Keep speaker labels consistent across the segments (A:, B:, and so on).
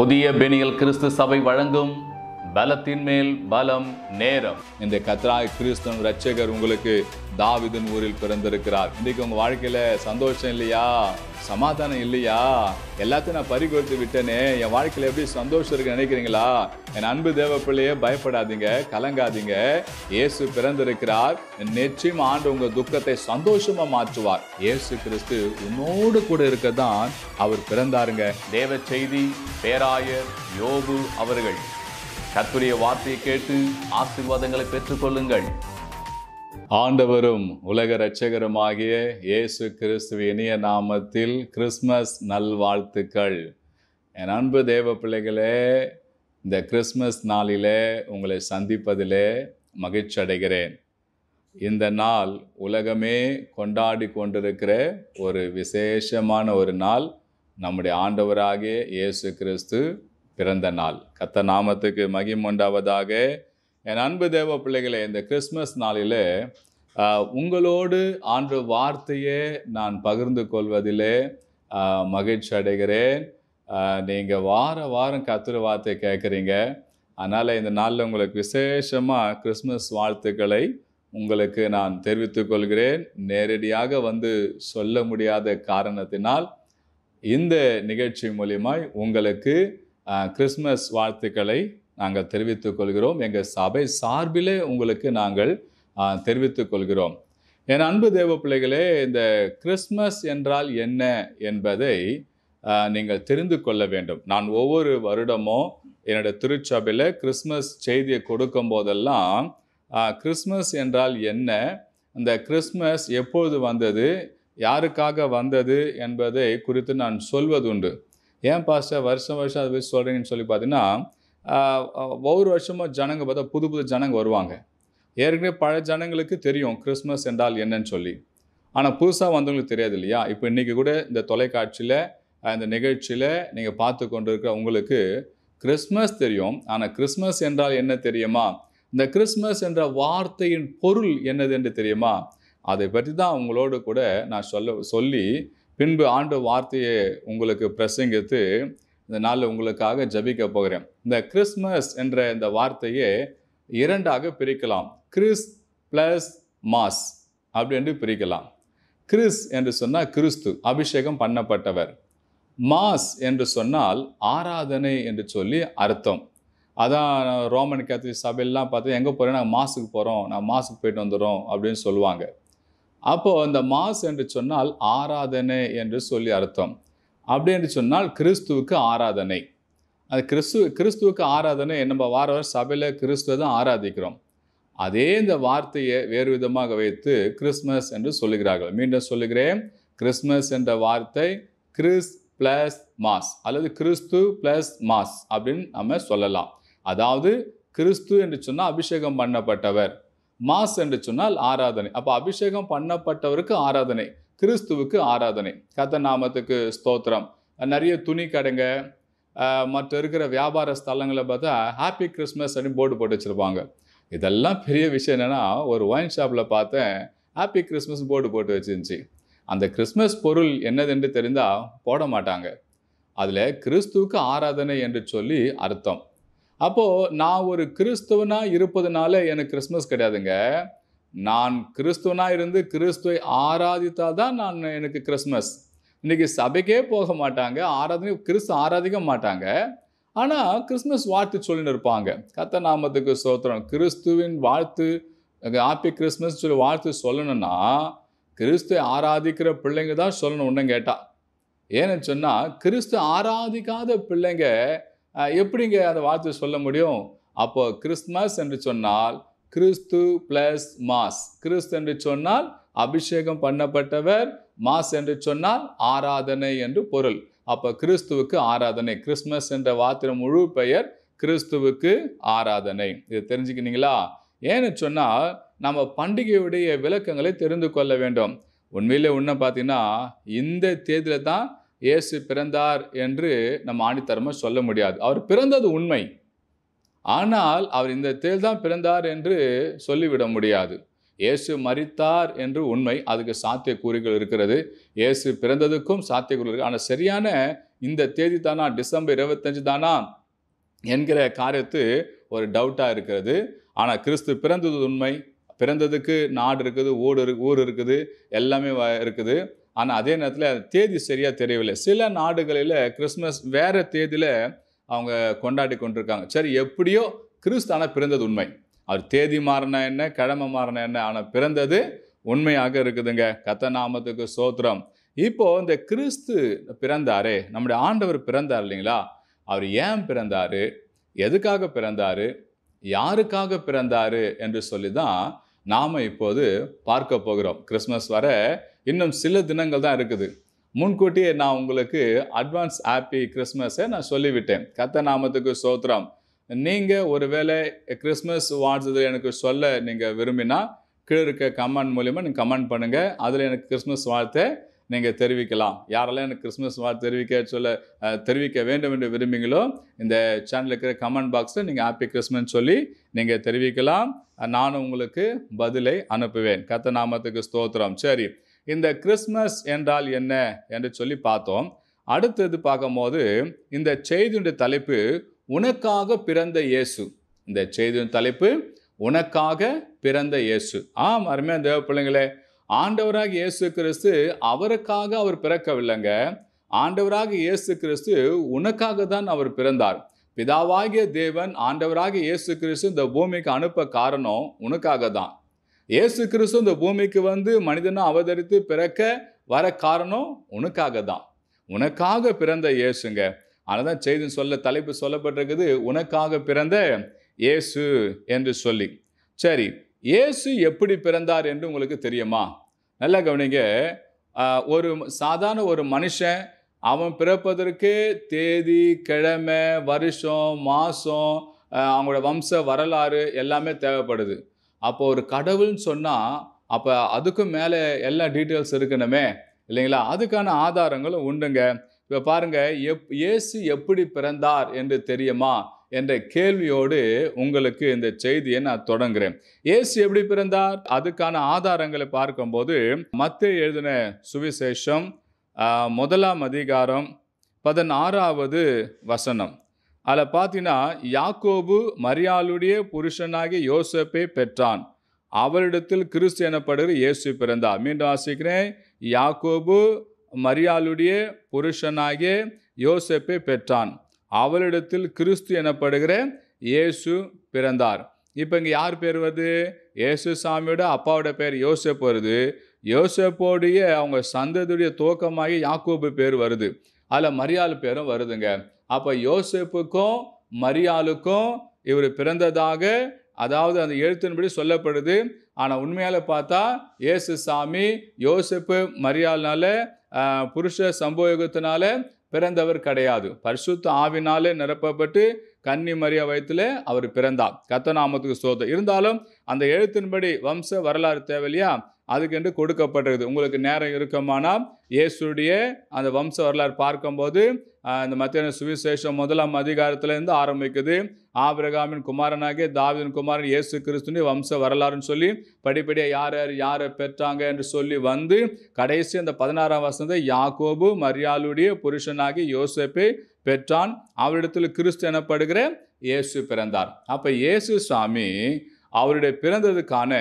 A: புதிய பெனியல் கிறிஸ்து சபை வழங்கும் பலத்தின் மேல் பலம் நேரம்
B: இந்த கத்ராய் கிறிஸ்தவன் ரட்சகர் உங்களுக்கு தாவிதன் ஊரில் பிறந்திருக்கிறார் இன்னைக்கு உங்க வாழ்க்கையில சந்தோஷம் இல்லையா சமாதானம் இல்லையா எல்லாத்தையும் நான் பறிகொடுத்து விட்டேனே என் வாழ்க்கையில எப்படி சந்தோஷம் இருக்கு நினைக்கிறீங்களா என் அன்பு தேவ பிள்ளையே பயப்படாதீங்க கலங்காதீங்க இயேசு பிறந்திருக்கிறார் நிச்சயம் ஆண்டு உங்க துக்கத்தை சந்தோஷமா மாற்றுவார் இயேசு கிறிஸ்து உன்னோடு கூட இருக்கதான் அவர் பிறந்தாருங்க
A: தேவ செய்தி பேராயர் யோபு அவர்கள் கர்த்தருடைய வார்த்தையை கேட்டு ஆசீர்வாதங்களை பெற்றுக்கொள்ளுங்கள்
B: ஆண்டவரும் உலக இரட்சகருமாகிய இயேசு கிறிஸ்துவ இனிய நாமத்தில் கிறிஸ்மஸ் நல்வாழ்த்துக்கள் என் அன்பு தேவ பிள்ளைகளே இந்த கிறிஸ்மஸ் நாளிலே உங்களை சந்திப்பதிலே மகிழ்ச்சி அடைகிறேன் இந்த நாள் உலகமே கொண்டாடி கொண்டிருக்கிற ஒரு விசேஷமான ஒரு நாள் நம்முடைய ஆண்டவராகிய இயேசு கிறிஸ்து பிறந்த நாள் கத்த நாமத்துக்கு மகிம் உண்டாவதாக என் அன்பு தேவ பிள்ளைகளே இந்த கிறிஸ்மஸ் நாளிலே ஆஹ், உங்களோடு ஆண்டு வார்த்தையை நான் பகிர்ந்து கொள்வதிலே ஆஹ், மகிழ்ச்சி அடைகிறேன் நீங்கள் வார வாரம் கத்துற வார்த்தை கேட்குறீங்க அதனால் இந்த நாளில் உங்களுக்கு விசேஷமாக கிறிஸ்மஸ் வாழ்த்துக்களை உங்களுக்கு நான் தெரிவித்துக் கொள்கிறேன் நேரடியாக வந்து சொல்ல முடியாத காரணத்தினால் இந்த நிகழ்ச்சி மூலியமாய் உங்களுக்கு ஆஹ், கிறிஸ்மஸ் வாழ்த்துக்களை நாங்கள் தெரிவித்துக் கொள்கிறோம் எங்கள் சபை சார்பிலே உங்களுக்கு நாங்கள் ஆஹ், தெரிவித்துக் கொள்கிறோம் என் அன்பு தேவ பிள்ளைகளே இந்த கிறிஸ்மஸ் என்றால் என்ன என்பதை ஆஹ், நீங்கள் தெரிந்து கொள்ள வேண்டும் நான் ஒவ்வொரு வருடமும் என்னோட திருச்சபையில் கிறிஸ்மஸ் செய்தியை கொடுக்கும் போதெல்லாம் ஆஹ், கிறிஸ்மஸ் என்றால் என்ன இந்த கிறிஸ்மஸ் எப்பொழுது வந்தது யாருக்காக வந்தது என்பதை குறித்து நான் சொல்வதுண்டு ஏன் பாஸ்டர் வருஷம் வருஷம் அதை போய் சொல்கிறீங்கன்னு சொல்லி பார்த்தீங்கன்னா ஆஹ், ஒவ்வொரு வருஷமும் ஜனங்க பார்த்தா புது புது ஜனங்க வருவாங்க ஏற்கனவே பழைய ஜனங்களுக்கு தெரியும் கிறிஸ்மஸ் என்றால் என்னன்னு சொல்லி ஆனால் புதுசாக வந்தவங்களுக்கு தெரியாது இல்லையா இப்போ இன்றைக்கி கூட இந்த தொலைக்காட்சியில் அஹ், இந்த நிகழ்ச்சியில் நீங்கள் பார்த்து கொண்டு இருக்கிற உங்களுக்கு கிறிஸ்மஸ் தெரியும் ஆனால் கிறிஸ்மஸ் என்றால் என்ன தெரியுமா இந்த கிறிஸ்மஸ் என்ற வார்த்தையின் பொருள் என்னது என்று தெரியுமா அதை பற்றி தான் உங்களோடு கூட நான் சொல்ல சொல்லி பின்பு ஆண்டு வார்த்தையை உங்களுக்கு பிரசங்கித்து இந்த நாளில் உங்களுக்காக ஜபிக்க போகிறேன் இந்த கிறிஸ்மஸ் என்ற இந்த வார்த்தையை இரண்டாக பிரிக்கலாம் கிறிஸ் ப்ளஸ் மாஸ் அப்படின்னு பிரிக்கலாம் கிறிஸ் என்று சொன்னால் கிறிஸ்து அபிஷேகம் பண்ணப்பட்டவர் மாஸ் என்று சொன்னால் ஆராதனை என்று சொல்லி அர்த்தம் அதான் ரோமன் கேத்தலிக் சபையெல்லாம் பார்த்து எங்கே போகிறேன் நாங்கள் மாஸுக்கு போகிறோம் நான் மாஸுக்கு போயிட்டு வந்துடுறோம் அப்படின்னு சொல்லுவாங்க அப்போது இந்த மாஸ் என்று சொன்னால் ஆராதனை என்று சொல்லி அர்த்தம் அப்படி என்று சொன்னால் கிறிஸ்துவுக்கு ஆராதனை அது கிறிஸ்து கிறிஸ்துவுக்கு ஆராதனை நம்ம வார வாரம் சபையில் கிறிஸ்துவை தான் ஆராதிக்கிறோம் அதே இந்த வார்த்தையை வேறு விதமாக வைத்து கிறிஸ்மஸ் என்று சொல்லுகிறார்கள் மீண்டும் சொல்லுகிறேன் கிறிஸ்மஸ் என்ற வார்த்தை கிறிஸ் பிளஸ் மாஸ் அல்லது கிறிஸ்து பிளஸ் மாஸ் அப்படின்னு நம்ம சொல்லலாம் அதாவது கிறிஸ்து என்று சொன்னால் அபிஷேகம் பண்ணப்பட்டவர் மாஸ் என்று சொன்னால் ஆராதனை அப்போ அபிஷேகம் பண்ணப்பட்டவருக்கு ஆராதனை கிறிஸ்துவுக்கு ஆராதனை கத்த நாமத்துக்கு ஸ்தோத்திரம் நிறைய துணி கடைங்க அஹ், மற்ற இருக்கிற வியாபார ஸ்தலங்களை பார்த்தா ஹாப்பி கிறிஸ்மஸ் அப்படின்னு போர்டு போட்டு வச்சுருப்பாங்க இதெல்லாம் பெரிய விஷயம் என்னென்னா ஒரு ஒயின் ஷாப்பில் பார்த்தேன் ஹாப்பி கிறிஸ்மஸ் போர்டு போட்டு வச்சிருந்துச்சு அந்த கிறிஸ்மஸ் பொருள் என்னதென்று தெரிந்தால் போட மாட்டாங்க அதில் கிறிஸ்துவுக்கு ஆராதனை என்று சொல்லி அர்த்தம் அப்போது நான் ஒரு கிறிஸ்துவனா இருப்பதுனால எனக்கு கிறிஸ்மஸ் கிடையாதுங்க நான் கிறிஸ்துவனா இருந்து கிறிஸ்துவை ஆராதித்தால் தான் நான் எனக்கு கிறிஸ்மஸ் இன்னைக்கு சபைக்கே போக மாட்டாங்க ஆராதனை கிறிஸ்து ஆராதிக்க மாட்டாங்க ஆனால் கிறிஸ்மஸ் வாழ்த்து சொல்லின்னு இருப்பாங்க கத்த நாமத்துக்கு சோத்திரம் கிறிஸ்துவின் வாழ்த்து ஹாப்பி கிறிஸ்மஸ் சொல்லி வாழ்த்து சொல்லணும்னா கிறிஸ்துவை ஆராதிக்கிற பிள்ளைங்க தான் சொல்லணும் ஒன்றும் கேட்டா ஏன்னு சொன்னால் கிறிஸ்து ஆராதிக்காத பிள்ளைங்க அஹ், எப்படிங்க அந்த வாழ்த்து சொல்ல முடியும் அப்போ கிறிஸ்மஸ் என்று சொன்னால் கிறிஸ்து பிளஸ் மாஸ் கிறிஸ்து என்று சொன்னால் அபிஷேகம் பண்ணப்பட்டவர் மாஸ் என்று சொன்னால் ஆராதனை என்று பொருள் அப்போ கிறிஸ்துவுக்கு ஆராதனை கிறிஸ்மஸ் என்ற வார்த்தை முழு பெயர் கிறிஸ்துவுக்கு ஆராதனை இது தெரிஞ்சுக்கினீங்களா ஏன்னு சொன்னால் நம்ம பண்டிகையுடைய விளக்கங்களை தெரிந்து கொள்ள வேண்டும் உண்மையிலே உன்ன பார்த்தீங்கன்னா இந்த தேதியில தான் இயேசு பிறந்தார் என்று நம்ம ஆணித்தரமாக சொல்ல முடியாது அவர் பிறந்தது உண்மை ஆனால் அவர் இந்த தேதி தான் பிறந்தார் என்று சொல்லிவிட முடியாது இயேசு மரித்தார் என்று உண்மை அதுக்கு சாத்தியக்கூறுகள் இருக்கிறது இயேசு பிறந்ததுக்கும் சாத்தியக்கூறு இருக்கு ஆனால் சரியான இந்த தேதி தானா டிசம்பர் இருபத்தஞ்சு தானா என்கிற காரியத்து ஒரு டவுட்டாக இருக்கிறது ஆனால் கிறிஸ்து பிறந்தது உண்மை பிறந்ததுக்கு நாடு இருக்குது ஊர் இருக்கு ஊர் இருக்குது எல்லாமே வ- இருக்குது ஆனால் அதே நேரத்தில் தேதி சரியாக தெரியவில்லை சில நாடுகளில் கிறிஸ்மஸ் வேறு தேதியில் அவங்க கொண்டாடி கொண்டிருக்காங்க சரி எப்படியோ கிறிஸ்து ஆனால் பிறந்தது உண்மை அவர் தேதி மாறினா என்ன கிழமை மாறினா என்ன ஆனால் பிறந்தது உண்மையாக இருக்குதுங்க கத்த நாமத்துக்கு சோத்திரம் இப்போ இந்த கிறிஸ்து பிறந்தாரே நம்முடைய ஆண்டவர் பிறந்தார் இல்லைங்களா அவர் ஏன் பிறந்தாரு எதுக்காக பிறந்தாரு யாருக்காக பிறந்தாரு என்று சொல்லி தான் நாம் இப்போது பார்க்க போகிறோம் கிறிஸ்மஸ் வர இன்னும் சில தினங்கள் தான் இருக்குது முன்கூட்டியே நான் உங்களுக்கு அட்வான்ஸ் ஹாப்பி கிறிஸ்மஸை நான் சொல்லிவிட்டேன் கத்த நாமத்துக்கு சோத்திரம் நீங்கள் ஒருவேளை கிறிஸ்மஸ் வாழ்த்து எனக்கு சொல்ல நீங்கள் விரும்பினா கீழே இருக்க கமெண்ட் மூலிமா நீங்கள் கமெண்ட் பண்ணுங்கள் அதில் எனக்கு கிறிஸ்மஸ் வாழ்த்தை நீங்கள் தெரிவிக்கலாம் யாரெல்லாம் எனக்கு கிறிஸ்மஸ் வாழ்த்து தெரிவிக்க சொல்ல அஹ், தெரிவிக்க வேண்டும் என்று விரும்புங்களோ இந்த சேனலில் இருக்கிற கமெண்ட் பாக்ஸில் நீங்கள் ஹாப்பி கிறிஸ்மஸ் சொல்லி நீங்கள் தெரிவிக்கலாம் அஹ், நானும் உங்களுக்கு பதிலை அனுப்புவேன் கத்த நாமத்துக்கு ஸ்தோத்திரம் சரி இந்த கிறிஸ்மஸ் என்றால் என்ன என்று சொல்லி பார்த்தோம் அடுத்தது பார்க்கும்போது இந்த செய்தியுடைய தலைப்பு உனக்காக பிறந்த இயேசு இந்த செய்தியின் தலைப்பு உனக்காக பிறந்த இயேசு ஆம் அருமையான தேவ பிள்ளைங்களே ஆண்டவராக இயேசு கிறிஸ்து அவருக்காக அவர் பிறக்கவில்லைங்க ஆண்டவராக இயேசு கிறிஸ்து உனக்காக தான் அவர் பிறந்தார் பிதாவாகிய தேவன் ஆண்டவராக இயேசு கிறிஸ்து இந்த பூமிக்கு அனுப்ப காரணம் உனக்காக தான் இயேசு கிறிஸ்து இந்த பூமிக்கு வந்து மனிதனா அவதரித்து பிறக்க வர காரணம் உனக்காக தான் உனக்காக பிறந்த இயேசுங்க அதனால செய்தி சொல்ல தலைப்பு சொல்லப்பட்டிருக்குது உனக்காக பிறந்த இயேசு என்று சொல்லி சரி இயேசு எப்படி பிறந்தார் என்று உங்களுக்கு தெரியுமா நல்லா கவனிங்க ஆஹ், ஒரு சாதாரண ஒரு மனுஷன் அவன் பிறப்பதற்கு தேதி கிழமை வருஷம் மாதம் அவங்களோட வம்ச வரலாறு எல்லாமே தேவைப்படுது அப்போ ஒரு கடவுள்னு சொன்னால் அப்போ அதுக்கும் மேலே எல்லா டீட்டெயில்ஸ் இருக்கணுமே இல்லைங்களா அதுக்கான ஆதாரங்களும் உண்டுங்க இப்போ பாருங்க எப் இயேசு எப்படி பிறந்தார் என்று தெரியுமா என்ற கேள்வியோடு உங்களுக்கு இந்த செய்தியை நான் தொடங்குறேன் இயேசு எப்படி பிறந்தார் அதுக்கான ஆதாரங்களை பார்க்கும்போது மத்திய எழுதின சுவிசேஷம் ஆஹ், முதலாம் அதிகாரம் பதினாறாவது வசனம் அதில் பார்த்தீங்கன்னா யாக்கோபு மரியாளுடைய புருஷனாகிய யோசேப்பை பெற்றான் அவரிடத்தில் கிறிஸ்து எனப்படுகிற இயேசு பிறந்தார் மீண்டும் வாசிக்கிறேன் யாக்கோபு மரியாளுடைய புருஷனாகிய யோசேப்பை பெற்றான் அவளிடத்தில் கிறிஸ்து எனப்படுகிற இயேசு பிறந்தார் இப்போ இங்கே யார் பேர் வருது இயேசு சாமியோட அப்பாவோட பேர் யோசேப் வருது யோசேப்போடைய அவங்க சந்ததியுடைய துவக்கமாகி யாக்கோபு பேர் வருது அதில் மரியாள் பேரும் வருதுங்க அப்போ யோசேப்புக்கும் மரியாளுக்கும் இவர் பிறந்ததாக அதாவது அந்த எழுத்தின்படி சொல்லப்படுது ஆனால் உண்மையால பார்த்தா இயேசு சாமி யோசேப்பு மரியாள்னால ஆஹ், புருஷ சம்போகத்தினால பிறந்தவர் கிடையாது பரிசுத்த ஆவினாலே நிரப்பப்பட்டு கன்னி மரியா வயத்தில் அவர் பிறந்தார் கத்தநாமத்துக்கு ஸ்தோத்திரம் இருந்தாலும் அந்த எழுத்தின்படி வம்ச வரலாறு தேவையில்லையா அதுக்கென்று கொடுக்கப்பட்டிருக்குது உங்களுக்கு நேரம் இருக்குமானால் இயேசுடைய அந்த வம்ச வரலாறு பார்க்கும்போது ஆஹ், இந்த மத்திய சுவிசேஷம் முதலாம் அதிகாரத்திலேருந்து ஆரம்பிக்குது ஆபிரகாமின் குமாரனாகிய தாவீதின் குமாரன் இயேசு கிறிஸ்துவின் வம்ச வரலாறுன்னு சொல்லி படிப்படியாக யார் யார் யாரை பெற்றாங்க என்று சொல்லி வந்து கடைசி அந்த பதினாறாம் வசனத்தை யாக்கோபு மரியாளுடைய புருஷனாகி யோசேப்பை பெற்றான் அவரிடத்தில் கிறிஸ்து எனப்படுகிற இயேசு பிறந்தார் அப்ப இயேசு சாமி அவருடைய பிறந்ததுக்கான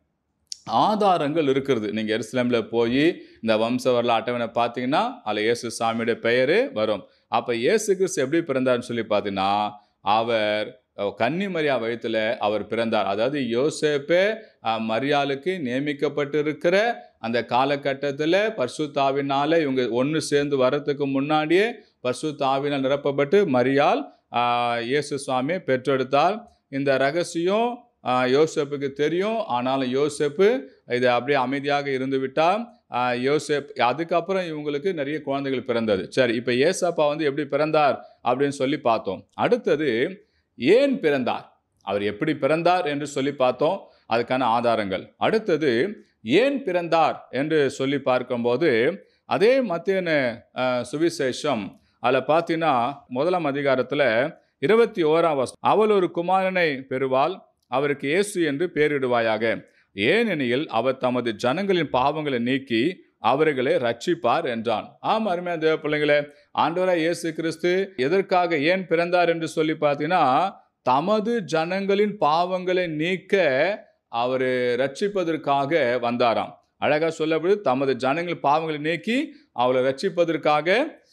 B: ஆதாரங்கள் இருக்கிறது நீங்க எருசலேம்ல போய் இந்த வம்ச வரலாறு அட்டவணை பார்த்தீங்கன்னா அதில் இயேசு சாமியுடைய பெயரு வரும் அப்ப இயேசு கிறிஸ்து எப்படி பிறந்தார்னு சொல்லி பார்த்தீங்கன்னா அவர் கன்னி மரியா வயத்துல அவர் பிறந்தார் அதாவது யோசேப்பே அஹ், மரியாளுக்கு நியமிக்கப்பட்டிருக்கிற அந்த காலகட்டத்தில் பர்சுத்தாவினால இவங்க ஒன்று சேர்ந்து வரத்துக்கு முன்னாடியே பர்சுத்தாவினால் நிரப்பப்பட்டு மரியாள் ஆஹ், இயேசு சுவாமியை பெற்றெடுத்தார் இந்த ரகசியம் ஆஹ், யோசேப்புக்கு தெரியும் ஆனாலும் யோசேப்பு இது அப்படியே அமைதியாக இருந்து விட்டால் ஆஹ், யோசேப் அதுக்கப்புறம் இவங்களுக்கு நிறைய குழந்தைகள் பிறந்தது சரி இப்போ ஏசப்பா வந்து எப்படி பிறந்தார் அப்படின்னு சொல்லி பார்த்தோம் அடுத்தது ஏன் பிறந்தார் அவர் எப்படி பிறந்தார் என்று சொல்லி பார்த்தோம் அதுக்கான ஆதாரங்கள் அடுத்தது ஏன் பிறந்தார் என்று சொல்லி பார்க்கும்போது அதே மத்தியன அஹ், சுவிசேஷம் அதில் பார்த்தீங்கன்னா முதலாம் அதிகாரத்தில் இருபத்தி ஓராம் வசனம் அவள் ஒரு குமாரனை பெறுவாள் அவருக்கு இயேசு என்று பெயரிடுவாயாக ஏனெனில் அவர் தமது ஜனங்களின் பாவங்களை நீக்கி அவர்களை ரட்சிப்பார் என்றான் ஆம் அருமையான தேவ பிள்ளைங்களே ஆண்டவராய் இயேசு கிறிஸ்து எதற்காக ஏன் பிறந்தார் என்று சொல்லி பார்த்தீங்கன்னா தமது ஜனங்களின் பாவங்களை நீக்க அவர் ரட்சிப்பதற்காக வந்தாராம் அழகா சொல்லப்படுது தமது ஜனங்கள் பாவங்களை நீக்கி அவளை ரட்சிப்பதற்காக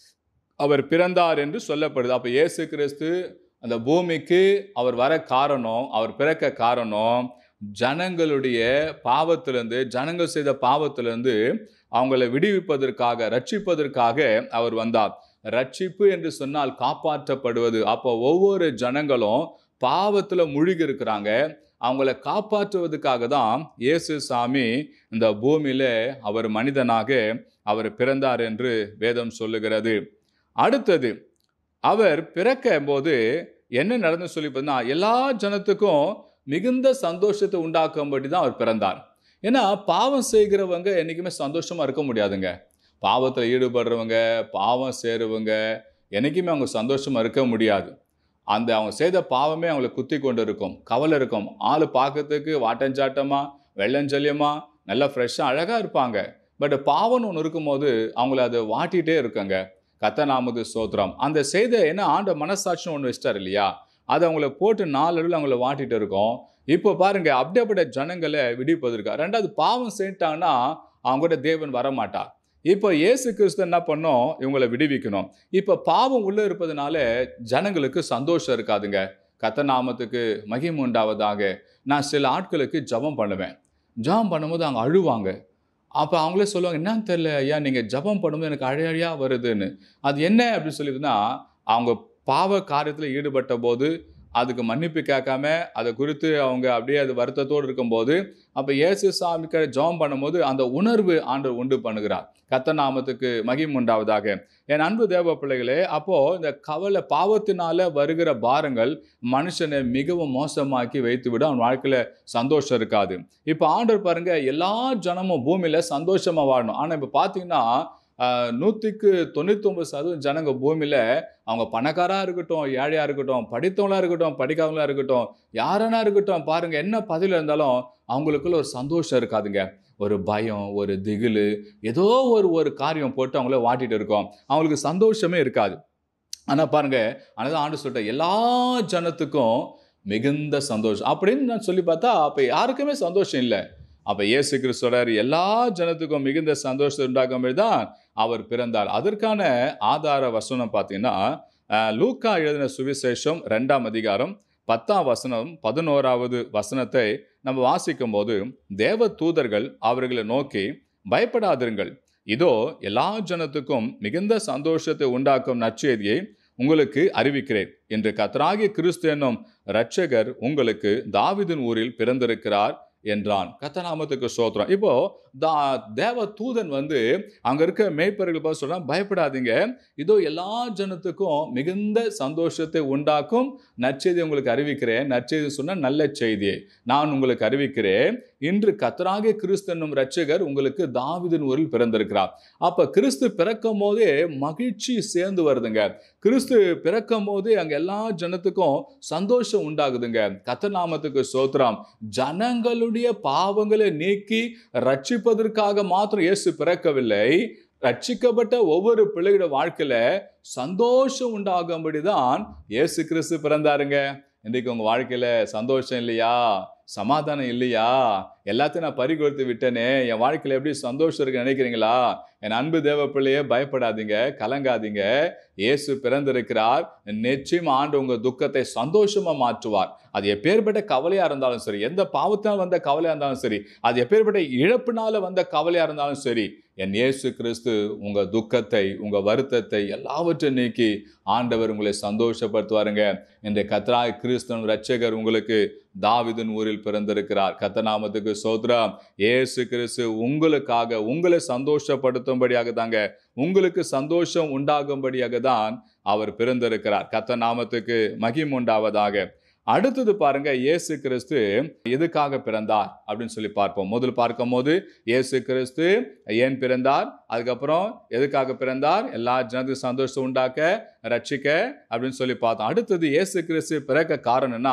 B: அவர் பிறந்தார் என்று சொல்லப்படுது அப்போ இயேசு கிறிஸ்து அந்த பூமிக்கு அவர் வர காரணம் அவர் பிறக்க காரணம் ஜனங்களுடைய பாவத்திலிருந்து ஜனங்கள் செய்த பாவத்திலிருந்து அவங்களை விடுவிப்பதற்காக ரட்சிப்பதற்காக அவர் வந்தார் ரட்சிப்பு என்று சொன்னால் காப்பாற்றப்படுவது அப்போ ஒவ்வொரு ஜனங்களும் பாவத்துல முழுகி இருக்கிறாங்க அவங்கள காப்பாற்றுவதற்காக தான் இயேசு சாமி இந்த பூமியில அவர் மனிதனாக அவர் பிறந்தார் என்று வேதம் சொல்லுகிறது அடுத்தது அவர் பிறக்கும் போது என்ன நடந்து சொல்லி பார்த்தா எல்லா ஜனத்துக்கும் மிகுந்த சந்தோஷத்தை உண்டாக்கும்படி தான் அவர் பிறந்தார் ஏன்னா பாவம் செய்கிறவங்க என்றைக்குமே சந்தோஷமா இருக்க முடியாதுங்க பாவத்தில் ஈடுபடுறவங்க பாவம் சேருவங்க என்றைக்குமே அவங்க சந்தோஷமா இருக்க முடியாது அந்த அவங்க செய்த பாவமே அவங்களை குத்தி கொண்டு இருக்கும் கவலை இருக்கும் ஆள் பார்க்கறதுக்கு வாட்டஞ்சாட்டமா வெள்ளஞ்சல்யமா நல்லா ஃப்ரெஷ்ஷாக அழகாக இருப்பாங்க பட் பாவம்னு ஒன்று இருக்கும்போது அவங்கள அதை வாட்டிகிட்டே இருக்குங்க கத்தநாமது சோத்திரம் அந்த செய்த என்ன ஆண்ட மனசாட்சின்னு ஒன்று வச்சிட்டார் இல்லையா அது அவங்கள போட்டு நாலு அவங்கள வாட்டிட்டு இருக்கோம் இப்போ பாருங்க அப்படியேப்பட்ட ஜனங்களை விடுவிப்பதற்கா ரெண்டாவது பாவம் செய்யிட்டாங்கன்னா அவங்க கூட தேவன் வரமாட்டார் இப்போ இயேசு கிறிஸ்து என்ன பண்ணோம் இவங்களை விடுவிக்கணும் இப்போ பாவம் உள்ள இருப்பதனால ஜனங்களுக்கு சந்தோஷம் இருக்காதுங்க கத்தநாமத்துக்கு மகிமை உண்டாவதாக நான் சில ஆட்களுக்கு ஜெபம் பண்ணுவேன் ஜெபம் பண்ணும்போது அவங்க அழுவாங்க அப்போ அவங்களே சொல்லுவாங்க என்னன்னு தெரியல ஐயா நீங்கள் ஜெபம் பண்ணும்போது எனக்கு அழையழியாக வருதுன்னு அது என்ன அப்படின்னு சொல்லிட்டுனா அவங்க பாவ காரியத்தில் ஈடுபட்ட போது அதுக்கு மன்னிப்பு கேட்காம அதை குறித்து அவங்க அப்படியே அது வருத்தத்தோடு இருக்கும்போது அப்போ இயேசு சாமிக்கு ஜெபம் பண்ணும்போது அந்த உணர்வு ஆண்டு உண்டு பண்ணுகிறார் கத்த நாமத்துக்கு மகிம் உண்டாவதாக என் அன்பு தேவ பிள்ளைகளே அப்போ இந்த கவலை பாவத்தினால வருகிற பாரங்கள் மனுஷனை மிகவும் மோசமாக்கி வைத்துவிடும் அவன் வாழ்க்கையில சந்தோஷம் இருக்காது இப்போ ஆண்டவர் பாருங்க எல்லா ஜனமும் பூமியில சந்தோஷமா வாழணும் ஆனா இப்போ பார்த்தீங்கன்னா ஆஹ், நூற்றுக்கு தொண்ணூத்தொம்பது சதவீதம் ஜனங்க பூமியில அவங்க பணக்காரா இருக்கட்டும் ஏழையா இருக்கட்டும் படித்தவங்களா இருக்கட்டும் படிக்காதவங்களா இருக்கட்டும் யாரனா இருக்கட்டும் பாருங்க என்ன பதவியில் இருந்தாலும் அவங்களுக்குள்ள ஒரு சந்தோஷம் இருக்காதுங்க ஒரு பயம் ஒரு திகிலு ஏதோ ஒரு ஒரு காரியம் போட்டு அவங்கள வாட்டிட்டு இருக்கோம் அவங்களுக்கு சந்தோஷமே இருக்காது ஆனா பாருங்க ஆனால் ஆண்டு சொல்லிட்ட எல்லா ஜனத்துக்கும் மிகுந்த சந்தோஷம் அப்படின்னு நான் சொல்லி பார்த்தா அப்ப யாருக்குமே சந்தோஷம் இல்லை அப்ப இயேசு கிறிஸ்து சொல்றாரு எல்லா ஜனத்துக்கும் மிகுந்த சந்தோஷத்தை உண்டாக்கும் தான் அவர் பிறந்தார் அதற்கான ஆதார வசனம் பார்த்தீங்கன்னா அஹ், லூக்கா எழுதின சுவிசேஷம் ரெண்டாம் அதிகாரம் பத்தாம் வசனம் பதினோராவது வசனத்தை நம்ம வாசிக்கும் போது தேவ தூதர்கள் அவர்களை நோக்கி பயப்படாதிருங்கள் இதோ எல்லா ஜனத்துக்கும் மிகுந்த சந்தோஷத்தை உண்டாக்கும் நற்செய்தியை உங்களுக்கு அறிவிக்கிறேன் என்று கத்தராகிய கிறிஸ்து என்னும் இரட்சகர் உங்களுக்கு தாவீதின் ஊரில் பிறந்திருக்கிறார் என்றான் கத்தநாமத்துக்கு சோத்திரம் இப்போ தா தேவ தூதன் வந்து அங்க இருக்க மேய்ப்பர்கள் பார்த்து சொல்றான் பயப்படாதீங்க இதோ எல்லா ஜனத்துக்கும் மிகுந்த சந்தோஷத்தை உண்டாக்கும் நற்செய்தி உங்களுக்கு அறிவிக்கிறேன் நற்செய்தி சொன்ன நல்ல செய்தியை நான் உங்களுக்கு அறிவிக்கிறேன் இன்று கத்தராகிய கிறிஸ்து என்னும் இரட்சகர் உங்களுக்கு தாவீதின் ஊரில் பிறந்திருக்கிறார் அப்ப கிறிஸ்து பிறக்கும் போதே மகிழ்ச்சி சேர்ந்து வருதுங்க கிறிஸ்து பிறக்கும் போதே அங்க எல்லா ஜனத்துக்கும் சந்தோஷம் உண்டாகுதுங்க கத்தநாமத்துக்கு சோத்திரம் ஜனங்களுடைய பாவங்களை நீக்கி ரட்சிப்பதற்காக மாத்திரம் இயேசு பிறக்கவில்லை ரட்சிக்கப்பட்ட ஒவ்வொரு பிள்ளையோட வாழ்க்கையில சந்தோஷம் உண்டாகும்படிதான் இயேசு கிறிஸ்து பிறந்தாருங்க இன்றைக்கு உங்க வாழ்க்கையில சந்தோஷம் இல்லையா சமாதானம் இல்லையா எல்லாத்தையும் நான் பறிகொடுத்து விட்டேனே என் வாழ்க்கையில எப்படி சந்தோஷம் இருக்கு நினைக்கிறீங்களா என் அன்பு தேவ பிள்ளையே பயப்படாதீங்க கலங்காதீங்க இயேசு பிறந்திருக்கிறார் நிச்சயம் ஆண்டு உங்க துக்கத்தை சந்தோஷமா மாற்றுவார் அது எப்பேற்பட்ட கவலையா இருந்தாலும் சரி எந்த பாவத்தினால் வந்த கவலையா இருந்தாலும் சரி அது எப்பேற்பட்ட இழப்பினால வந்த கவலையா இருந்தாலும் சரி என் இயேசு கிறிஸ்து உங்க துக்கத்தை உங்க வருத்தத்தை எல்லாவற்றையும் நீக்கி ஆண்டவர் உங்களை சந்தோஷப்படுத்துவாருங்க இந்த கத்ராய் கிறிஸ்தவன் இரட்சகர் உங்களுக்கு தாவிதன் ஊரில் பிறந்திருக்கிறார் கத்தநாமத்துக்கு சோத்ரா இயேசு கிறிஸ்து உங்களுக்காக உங்களை சந்தோஷப்படுத்தும்படியாக தாங்க உங்களுக்கு சந்தோஷம் உண்டாகும்படியாக தான் அவர் பிறந்திருக்கிறார் கத்த நாமத்துக்கு மகிம் உண்டாவதாக அடுத்தது பாருங்க இயேசு கிறிஸ்து எதுக்காக பிறந்தார் அப்படின்னு சொல்லி பார்ப்போம் முதல் பார்க்கும்போது இயேசு கிறிஸ்து ஏன் பிறந்தார் அதுக்கப்புறம் எதுக்காக பிறந்தார் எல்லா ஜனத்துக்கும் சந்தோஷம் உண்டாக்க ரட்சிக்க அப்படின்னு சொல்லி பார்த்தோம் அடுத்தது இயேசு கிறிஸ்து பிறக்க காரணம்னா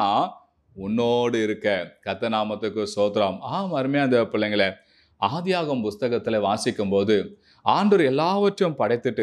B: உன்னோடு இருக்க கத்த நாமத்துக்கு சோத்திரம் ஆம் அருமையா அந்த பிள்ளைங்களே ஆதியாகம் புஸ்தகத்துல வாசிக்கும் போது ஆண்டவர் எல்லாவற்றையும் படைத்துட்டு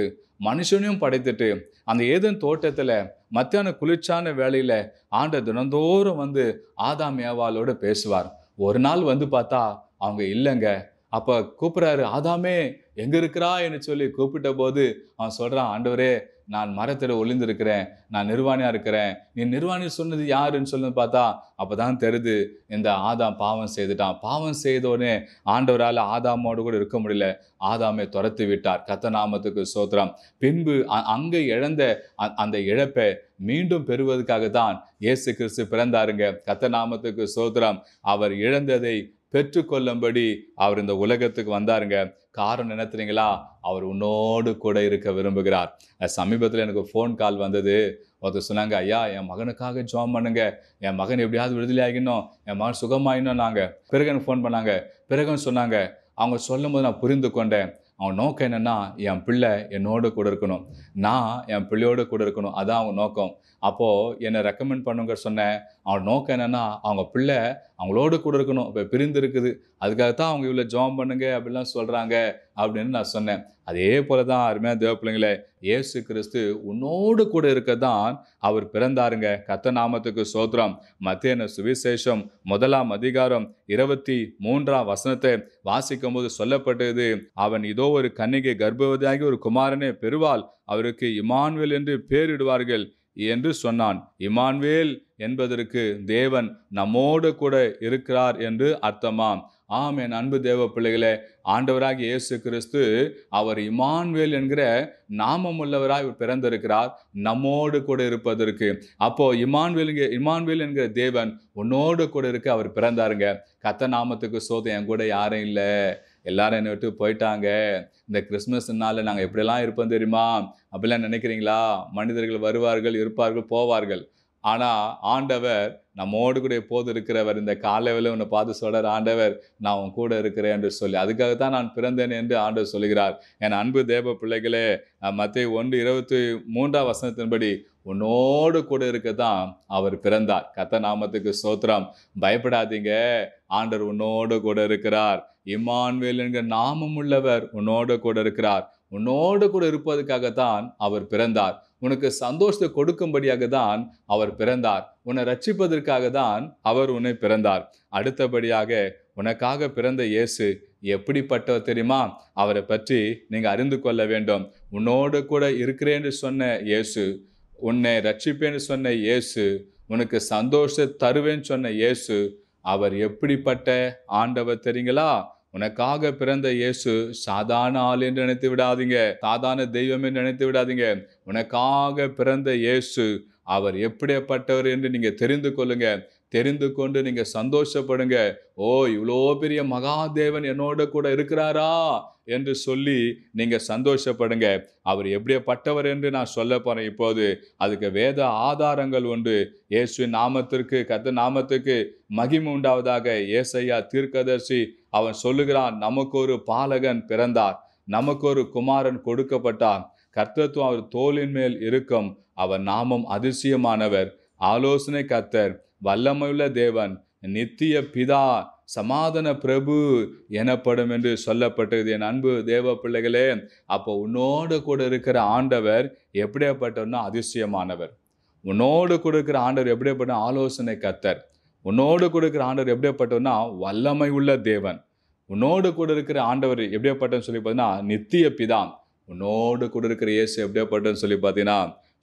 B: மனுஷனையும் படைத்துட்டு அந்த ஏதன் தோட்டத்துல மத்தியான குளிர்ச்சான வேளையில ஆண்ட தினந்தோறும் வந்து ஆதாம் ஏவாளோட பேசுவார் ஒரு நாள் வந்து பார்த்தா அவங்க இல்லைங்க அப்ப கூப்பிடுறாரு ஆதாமே எங்க இருக்கிறா என்று சொல்லி கூப்பிட்ட போது அவன் சொல்றான் ஆண்டவரே நான் மரத்துல ஒளிந்திருக்கிறேன் நான் நிர்வாணியா இருக்கிறேன் நீ நிர்வாணி சொன்னது யாருன்னு சொல்லி பார்த்தா அப்பதான் தெரியுது இந்த ஆதாம் பாவம் செய்துட்டான் பாவம் செய்த உடனே ஆண்டவரால் ஆதாமோடு கூட இருக்க முடியல ஆதாமை துரத்து விட்டார் கத்தநாமத்துக்கு சோத்திரம் பின்பு அ- அங்க இழந்த அ- அந்த இழப்பை மீண்டும் பெறுவதற்காக தான் இயேசு கிறிஸ்து பிறந்தாருங்க கத்தநாமத்துக்கு சோத்திரம் அவர் இழந்ததை பெற்றுக்கொள்ளும்படி அவர் இந்த உலகத்துக்கு வந்தாருங்க காரணம் என்ன தெரியுங்களா அவர் உன்னோடு கூட இருக்க விரும்புகிறார் சமீபத்தில் எனக்கு ஃபோன் கால் வந்தது ஒருத்தர் சொன்னாங்க ஐயா என் மகனுக்காக ஜாம் பண்ணுங்க என் மகன் எப்படியாவது விடுதலை ஆகினோம் என் மகன் சுகமாயினோம் நாங்கள் பிறகு எனக்கு ஃபோன் பண்ணாங்க பிறகு சொன்னாங்க அவங்க சொல்லும் போது நான் புரிந்து கொண்டேன் அவன் நோக்கம் என்னன்னா என் பிள்ளை என்னோட கூட இருக்கணும் நான் என் பிள்ளையோட கூட இருக்கணும் அதான் அவங்க நோக்கம் அப்போ என்னை ரெக்கமெண்ட் பண்ணுங்க சொன்னேன் அவன் நோக்கம் என்னன்னா அவங்க பிள்ளை அவங்களோட கூட இருக்கணும் இப்போ பிரிந்து இருக்குது அதுக்காகத்தான் அவங்க இவ்வளோ ஜாம் பண்ணுங்க அப்படிலாம் சொல்றாங்க அப்படின்னு நான் சொன்னேன் அதே போல தான் அருமையான தேவ பிள்ளைங்களே இயேசு கிறிஸ்து உன்னோடு கூட இருக்க தான் அவர் பிறந்தாருங்க கத்த நாமத்துக்கு சோத்திரம் மத்தியன சுவிசேஷம் முதலாம் அதிகாரம் இருபத்தி மூன்றாம் வசனத்தை வாசிக்கும் போது சொல்லப்பட்டது அவன் இதோ ஒரு கன்னிகை கர்ப்பவதியாகி ஒரு குமாரனை பெறுவாள் அவருக்கு இமான்வேல் என்று பேரிடுவார்கள் என்று சொன்னான் இமான்வேல் என்பதற்கு தேவன் நம்மோடு கூட இருக்கிறார் என்று அர்த்தமாம் ஆம் என் அன்பு தேவ பிள்ளைகளே ஆண்டவராகிய இயேசு கிறிஸ்து அவர் இமான்வேல் என்கிற நாமம் உள்ளவராய் இவர் பிறந்திருக்கிறார் நம்மோடு கூட இருப்பதற்கு அப்போ இமான்வேல் என்கிற- இமான்வேல் என்கிற தேவன் உன்னோடு கூட இருக்க அவர் பிறந்தாருங்க கத்த நாமத்துக்கு சோதம் என் கூட யாரும் இல்லை எல்லாரும் என்னை விட்டு போயிட்டாங்க இந்த கிறிஸ்மஸ் நாளில் நாங்கள் எப்படிலாம் இருப்போம் தெரியுமா அப்படிலாம் நினைக்கிறீங்களா மனிதர்கள் வருவார்கள் இருப்பார்கள் போவார்கள் ஆனால் ஆண்டவர் நம்மோடு கூட எப்போது இருக்கிறவர் இந்த காலையில் உன்னை பார்த்து சொல்றார் ஆண்டவர் நான் உன் கூட இருக்கிறேன் என்று சொல்லி அதுக்காக தான் நான் பிறந்தேன் என்று ஆண்டவர் சொல்கிறார் என் அன்பு தேவ பிள்ளைகளே மத்திய ஒன்று இருபத்தி மூன்றாம் வசனத்தின்படி உன்னோடு கூட இருக்க தான் அவர் பிறந்தார் கத்த நாமத்துக்கு சோத்திரம் பயப்படாதீங்க ஆண்டவர் உன்னோடு கூட இருக்கிறார் இம்மான்வேல் என்கிற நாமம் உள்ளவர் உன்னோடு கூட இருக்கிறார் உன்னோடு கூட இருப்பதற்காகத்தான் அவர் பிறந்தார் உனக்கு சந்தோஷத்தை கொடுக்கும்படியாக தான் அவர் பிறந்தார் உன்னை ரட்சிப்பதற்காக தான் அவர் உன்னை பிறந்தார் அடுத்தபடியாக உனக்காக பிறந்த இயேசு எப்படிப்பட்டவர் தெரியுமா அவரை பற்றி நீங்க அறிந்து கொள்ள வேண்டும் உன்னோடு கூட இருக்கிறேன்னு சொன்ன இயேசு உன்னை ரட்சிப்பேன்னு சொன்ன இயேசு உனக்கு சந்தோஷ தருவேன்னு சொன்ன இயேசு அவர் எப்படிப்பட்ட ஆண்டவர் தெரியுங்களா உனக்காக பிறந்த இயேசு சாதாரண ஆள் என்று நினைத்து விடாதீங்க சாதாரண தெய்வம் என்று நினைத்து விடாதீங்க உனக்காக பிறந்த இயேசு அவர் எப்படிப்பட்டவர் என்று நீங்க தெரிந்து கொள்ளுங்க தெரிந்து கொண்டு நீங்க சந்தோஷப்படுங்க ஓ இவ்வளோ பெரிய மகாதேவன் என்னோட கூட இருக்கிறாரா என்று சொல்லி நீங்க சந்தோஷப்படுங்க அவர் எப்படிப்பட்டவர் என்று நான் சொல்ல போறேன் இப்போது அதுக்கு வேத ஆதாரங்கள் உண்டு இயேசுவின் நாமத்திற்கு கத்த நாமத்துக்கு மகிமை உண்டாவதாக ஏசையா தீர்க்கதர்சி அவன் சொல்லுகிறான் நமக்கு ஒரு பாலகன் பிறந்தார் நமக்கு ஒரு குமாரன் கொடுக்கப்பட்டான் கர்த்தத்துவம் அவர் தோளின் மேல் இருக்கும் அவர் நாமம் அதிசயமானவர் ஆலோசனை கர்த்தர் வல்லமையுள்ள தேவன் நித்திய பிதா சமாதான பிரபு எனப்படும் என்று சொல்லப்பட்டது என் அன்பு தேவ பிள்ளைகளே அப்போ உன்னோடு கூட இருக்கிற ஆண்டவர் எப்படியாப்பட்டவர்னா அதிசயமானவர் உன்னோடு கூட இருக்கிற ஆண்டவர் எப்படியாப்பட்ட ஆலோசனை கத்தர் உன்னோடு கூட இருக்கிற ஆண்டவர் எப்படியாப்பட்டவர்னா வல்லமை உள்ள தேவன் உன்னோடு கூட இருக்கிற ஆண்டவர் எப்படியாப்பட்டன்னு சொல்லி பார்த்தீங்கன்னா நித்திய பிதா உன்னோடு கூட இருக்கிற இயேசு எப்படியாப்பட்டன்னு சொல்லி பார்த்தீங்கன்னா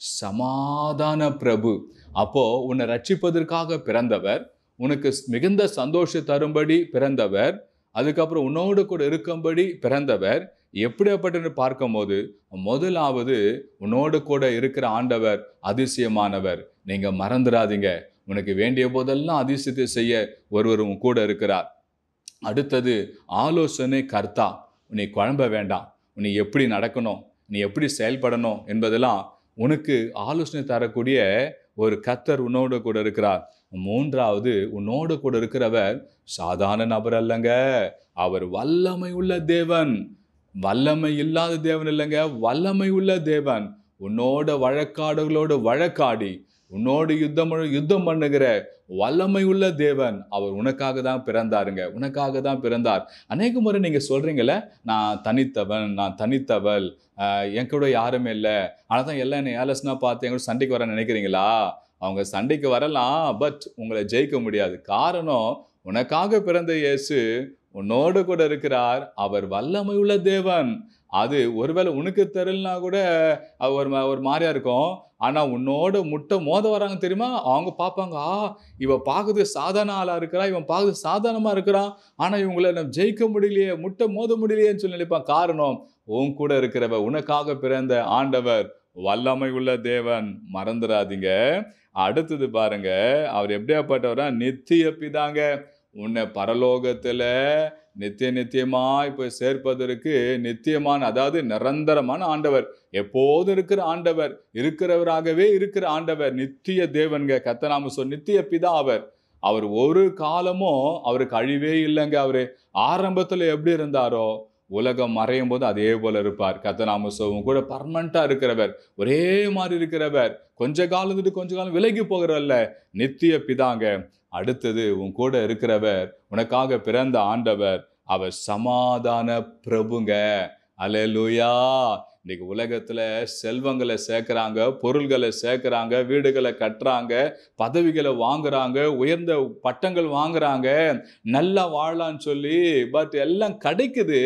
B: சமாதான பிரபு அப்போ உன்னை ரட்சிப்பதற்காக பிறந்தவர் உனக்கு மிகுந்த சந்தோஷம் தரும்படி பிறந்தவர் அதுக்கப்புறம் உன்னோடு கூட இருக்கும்படி பிறந்தவர் எப்படியாப்பட்டன்னு பார்க்கும்போது முதலாவது உன்னோடு கூட இருக்கிற ஆண்டவர் அதிசயமானவர் நீங்க மறந்துடாதீங்க உனக்கு வேண்டிய போதெல்லாம் அதிசயத்தை செய்ய ஒருவர் உன் கூட இருக்கிறார் அடுத்தது ஆலோசனை கர்த்தா நீ குழம்ப வேண்டாம் நீ எப்படி நடக்கணும் நீ எப்படி செயல்படணும் என்பதெல்லாம் உனக்கு ஆலோசனை தரக்கூடிய ஒரு கத்தர் உன்னோடு கூட இருக்கிறார் மூன்றாவது உன்னோடு கூட இருக்கிறவர் சாதாரண நபர் அல்லங்க அவர் வல்லமை உள்ள தேவன் வல்லமை இல்லாத தேவன் இல்லைங்க வல்லமை உள்ள தேவன் உன்னோட வழக்காடுகளோடு வழக்காடி உன்னோடு யுத்தம் யுத்தம் பண்ணுகிற வல்லமை உள்ள தேவன் அவர் உனக்காக தான் பிறந்தாருங்க உனக்காக தான் பிறந்தார் அநேக முறை நீங்க சொல்றீங்கல்ல நான் தனித்தவன் நான் தனித்தவள் ஆஹ் என் கூட யாருமே இல்லை ஆனால் தான் எல்லாம் என்னை ஏலஸ்னா பார்த்து என் கூட சண்டைக்கு வர நினைக்கிறீங்களா அவங்க சண்டைக்கு வரலாம் பட் உங்களை ஜெயிக்க முடியாது காரணம் உனக்காக பிறந்த இயேசு உன்னோடு கூட இருக்கிறார் அவர் வல்லமை உள்ள தேவன் அது ஒருவேளை உனக்கு தெரியலனா கூட அது ஒரு மா- ஒரு மாதிரியா இருக்கும் ஆனா உன்னோட முட்டை மோத வராங்க தெரியுமா அவங்க பார்ப்பாங்க ஆ இவ பார்க்குறது சாதாரண ஆளா இருக்கிறா இவன் பார்க்குறது சாதாரணமா இருக்கிறான் ஆனா இவங்களை நம்ம ஜெயிக்க முடியலையே முட்டை மோத முடியலையேன்னு சொல்லி நினைப்பான் காரணம் உன் கூட இருக்கிறவ உனக்காக பிறந்த ஆண்டவர் வல்லமை உள்ள தேவன் மறந்துடாதீங்க அடுத்தது பாருங்க அவர் எப்படியாப்பட்டவரா நித்திய பிதாங்க உன்னை பரலோகத்துல நித்திய நித்தியமாய் போய் சேர்ப்பதற்கு நித்தியமான அதாவது நிரந்தரமான ஆண்டவர் எப்போதும் இருக்கிற ஆண்டவர் இருக்கிறவராகவே இருக்கிற ஆண்டவர் நித்திய தேவன்க கத்தநாம சொல் நித்திய பிதா அவர் அவர் ஒரு காலமும் அவருக்கு அழிவே இல்லைங்க அவரு ஆரம்பத்துல எப்படி இருந்தாரோ உலகம் மறையும் போது அதே போல இருப்பார் கத்தநாம சோவும் கூட பர்மனண்டா இருக்கிறவர் ஒரே மாதிரி இருக்கிறவர் கொஞ்ச காலத்துட்டு கொஞ்ச காலம் விலகி போகிறவல்ல நித்திய பிதாங்க அடுத்தது உன் கூட இருக்கிறவர் உனக்காக பிறந்த ஆண்டவர் அவர் சமாதான பிரபுங்க அல்லேலூயா இன்னைக்கு உலகத்துல செல்வங்களை சேர்க்கறாங்க பொருள்களை சேர்க்கறாங்க வீடுகளை கட்டுறாங்க பதவிகளை வாங்குறாங்க உயர்ந்த பட்டங்கள் வாங்குறாங்க நல்லா வாழலாம்னு சொல்லி பட் எல்லாம் கிடைக்குது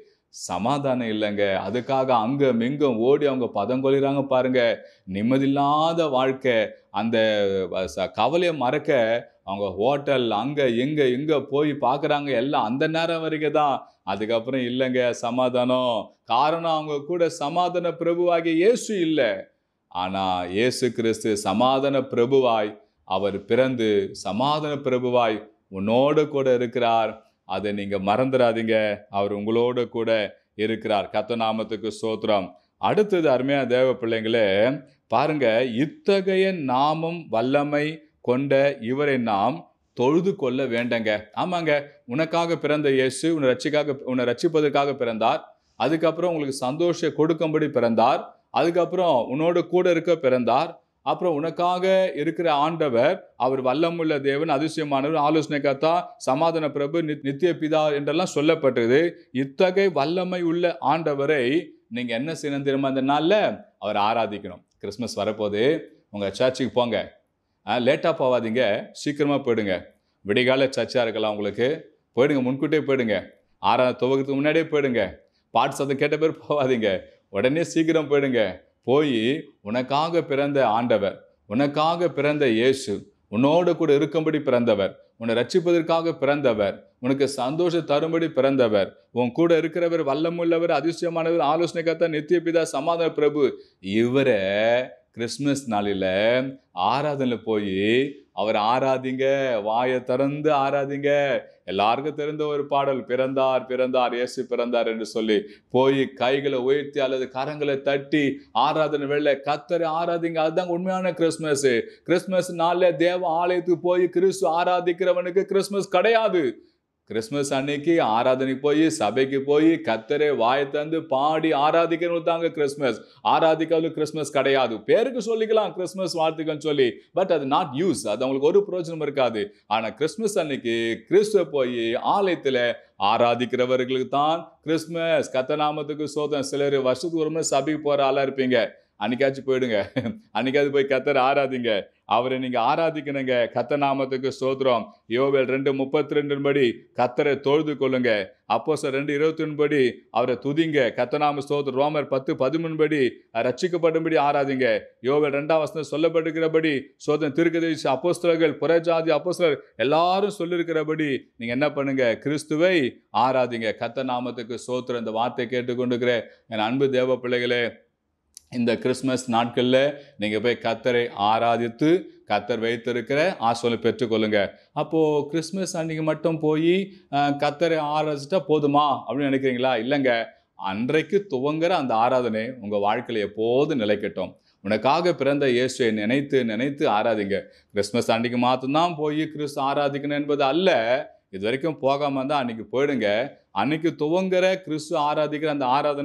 B: சமாதானம் இல்லைங்க அதுக்காக அங்கும் இங்கும் ஓடி அவங்க பதம் கொள்கிறாங்க பாருங்க நிம்மதியில்லாத வாழ்க்கை அந்த ச- கவலையை மறக்க அவங்க ஹோட்டல் அங்க எங்க எங்க போய் பார்க்கறாங்க எல்லாம் அந்த நேரம் வரைக்கும் தான் அதுக்கப்புறம் இல்லைங்க சமாதானம் காரணம் அவங்க கூட சமாதான பிரபுவாகிய இயேசு இல்லை ஆனா இயேசு கிறிஸ்து சமாதான பிரபுவாய் அவர் பிறந்து சமாதான பிரபுவாய் உன்னோடு கூட இருக்கிறார் அதை நீங்க மறந்துடாதீங்க அவர் உங்களோட கூட இருக்கிறார் கத்த நாமத்துக்கு சோத்திரம் அடுத்தது அருமையான தேவ பிள்ளைங்களே பாருங்க இத்தகைய நாமம் வல்லமை கொண்ட இவரை நாம் தொழுது கொள்ள வேண்டங்க ஆமாங்க உனக்காக பிறந்த இயேசு உன்னை ரட்சிக்காக உன்னை ரட்சிப்பதற்காக பிறந்தார் அதுக்கப்புறம் உங்களுக்கு சந்தோஷம் கொடுக்கும்படி பிறந்தார் அதுக்கப்புறம் உன்னோட கூட இருக்க பிறந்தார் அப்புறம் உனக்காக இருக்கிற ஆண்டவர் அவர் வல்லமுள்ள தேவன் அதிசயமானவர் ஆலோசனை கர்த்தா சமாதான பிரபு நித்- நித்திய பிதா என்றெல்லாம் சொல்லப்பட்டது இத்தகைய வல்லமை உள்ள ஆண்டவரை நீங்க என்ன செய்யணும் தெரியுமா இந்த நாள்ல அவர் ஆராதிக்கணும் கிறிஸ்மஸ் வரப்போது உங்க சர்ச்சுக்கு போங்க லேட்டாக போகாதீங்க சீக்கிரமாக போயிடுங்க விடிகால சர்ச்சாக இருக்கலாம் உங்களுக்கு போயிடுங்க முன்கூட்டியே போயிடுங்க ஆறாவது துவக்கத்துக்கு முன்னாடியே போயிடுங்க பாட்டு சத்தம் கேட்ட பேர் போகாதீங்க உடனே சீக்கிரம் போயிடுங்க போய் உனக்காக பிறந்த ஆண்டவர் உனக்காக பிறந்த இயேசு உன்னோடு கூட இருக்கும்படி பிறந்தவர் உன்னை ரட்சிப்பதற்காக பிறந்தவர் உனக்கு சந்தோஷம் தரும்படி பிறந்தவர் உன் கூட இருக்கிறவர் வல்லமுள்ளவர் அதிசயமானவர் ஆலோசனை கர்த்தா நித்திய பிதா சமாதான பிரபு இவரை கிறிஸ்மஸ் நாளில் ஆராதனையில் போய் அவர் ஆராதிங்க வாயை திறந்து ஆராதிங்க எல்லாருக்கும் தெரிந்த ஒரு பாடல் பிறந்தார் பிறந்தார் இயேசு பிறந்தார் என்று சொல்லி போய் கைகளை உயர்த்தி அல்லது கரங்களை தட்டி ஆராதனை வெள்ள கத்தரை ஆராதிங்க அதுதான் உண்மையான கிறிஸ்மஸ் கிறிஸ்மஸ் நாள்ல தேவ ஆலயத்துக்கு போய் கிறிஸ்து ஆராதிக்கிறவனுக்கு கிறிஸ்மஸ் கிடையாது கிறிஸ்மஸ் அன்னைக்கு ஆராதனைக்கு போய் சபைக்கு போய் கத்தரை வாயை தந்து பாடி ஆராதிக்கணும் தாங்க கிறிஸ்மஸ் ஆராதிக்காத கிறிஸ்மஸ் கிடையாது பேருக்கு சொல்லிக்கலாம் கிறிஸ்மஸ் வாழ்த்துக்கள் சொல்லி பட் அது நாட் யூஸ் அது அவங்களுக்கு ஒரு பிரயோஜனம் இருக்காது ஆனா கிறிஸ்மஸ் அன்னைக்கு கிறிஸ்துவ போய் ஆலயத்துல ஆராதிக்கிறவர்களுக்கு தான் கிறிஸ்மஸ் கத்தநாமத்துக்கு சோதனை சிலர் வருஷத்துக்கு ஒரு முறை சபைக்கு போற ஆளா இருப்பீங்க அன்னைக்காச்சும் போயிடுங்க அன்னைக்காவது போய் கத்தரை ஆராதிங்க அவரை நீங்க ஆராதிக்கணுங்க கத்த நாமத்துக்கு சோத்திரம் யோவேல் ரெண்டு முப்பத்தி ரெண்டு படி கத்தரை தொழுது கொள்ளுங்க அப்போ சார் ரெண்டு இருபத்தி படி அவரை துதிங்க கத்தநாம ஸ்தோத்திரம் ரோமர் பத்து பதிமூணு படி ரட்சிக்கப்படும்படி ஆராதிங்க யோவேல் ரெண்டாம் வசனம் சொல்லப்பட்டிருக்கிறபடி சோதன் திருக்கதேசி அப்போஸ்தலர்கள் புறஜாதி அப்போஸ்தலர் எல்லாரும் சொல்லியிருக்கிறபடி நீங்க என்ன பண்ணுங்க கிறிஸ்துவை ஆராதிங்க கத்த நாமத்துக்கு சோத்திரம் இந்த வார்த்தை கேட்டுக்கொண்டிருக்கிற என் அன்பு தேவ பிள்ளைகளே இந்த கிறிஸ்மஸ் நாட்களில் நீங்கள் போய் கத்தரை ஆராதித்து கத்தர் வைத்திருக்கிற ஆசோலை பெற்றுக்கொள்ளுங்க அப்போது கிறிஸ்மஸ் அன்னைக்கு மட்டும் போய் கத்தரை ஆராதிச்சிட்டா போதுமா அப்படின்னு நினைக்கிறீங்களா இல்லைங்க அன்றைக்கு துவங்குற அந்த ஆராதனை உங்கள் வாழ்க்கையில் எப்போதும் நிலைக்கட்டும் உனக்காக பிறந்த இயேசுவை நினைத்து நினைத்து ஆராதிங்க கிறிஸ்மஸ் அன்னைக்கு மாத்திரம்தான் போய் கிறிஸ்து ஆராதிக்கணும் என்பது அல்ல இது வரைக்கும் போகாம இருந்தால் அன்னைக்கு போயிடுங்க அன்னைக்கு துவங்குற கிறிஸ்து ஆராதிக்கிற அந்த ஆராதனை